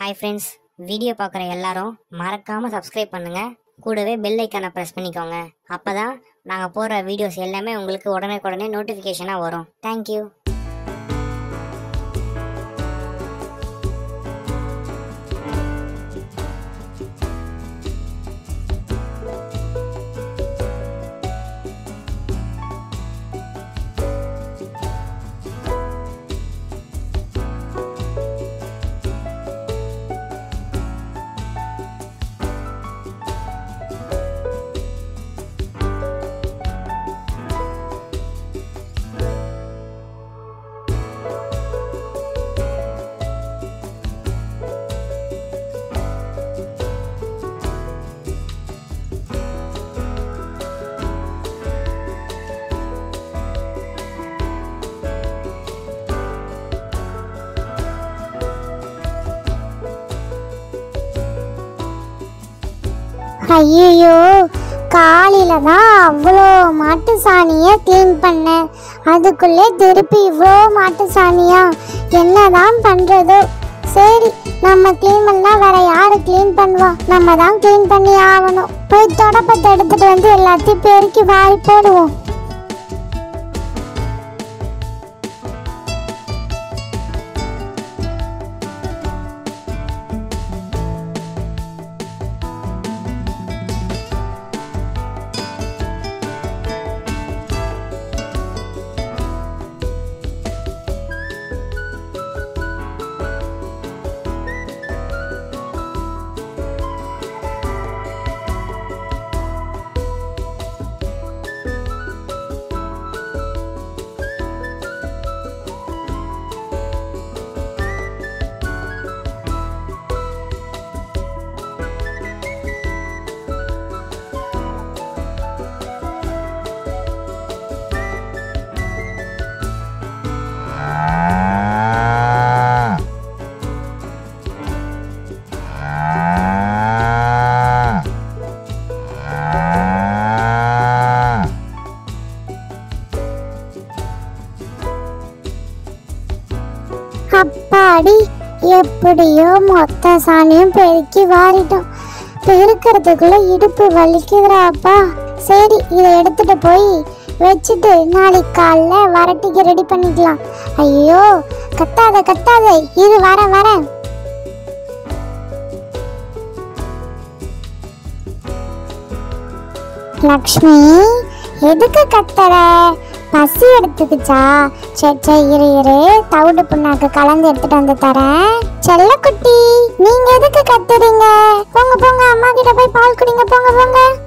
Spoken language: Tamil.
ஹாய் ஃப்ரெண்ட்ஸ் வீடியோ பார்க்குற எல்லாரும் மறக்காமல் சப்ஸ்கிரைப் பண்ணுங்க கூடவே பெல் ஐக்கானை ப்ரெஸ் பண்ணிக்கோங்க அப்போ தான் நாங்கள் போடுற வீடியோஸ் எல்லாமே உங்களுக்கு உடனே உடனே நோட்டிஃபிகேஷனாக வரும் தேங்க்யூ ஐயோ காலையில தான் அவ்வளோ மாட்டு சாணியை க்ளீன் பண்ணேன் அதுக்குள்ளே திருப்பி இவ்வளோ மாட்டு சாணியா என்னதான் பண்றதோ சரி நம்ம க்ளீன் பண்ணா வேற யாரு க்ளீன் பண்ணுவா நம்ம தான் க்ளீன் பண்ணி ஆகணும் போய் தொடப்பத்தை எடுத்துட்டு வந்து எல்லாத்தையும் பெருக்கி வாரி போடுவோம் அப்பாடி எப்படியோ மொத்த சாணியும் பெருக்கி வாரிட்டோம் பெருக்கிறதுக்குள்ள இடுப்பு வலிக்குதுடாப்பா சரி இதை எடுத்துட்டு போய் வச்சுட்டு நாளைக்கு காலைல வரட்டிக்கு ரெடி பண்ணிக்கலாம் ஐயோ கத்தாத கத்தாத இது வர வர லக்ஷ்மி எதுக்கு கத்துற பசி எடுத்துக்குச்சா சரி சரி இரு இரு தவிடு புண்ணாக்கு கலந்து எடுத்துட்டு வந்து தரேன் செல்லக்குட்டி நீங்க எதுக்கு கத்துறீங்க போங்க போங்க அம்மா கிட்ட போய் பால் குடிங்க போங்க போங்க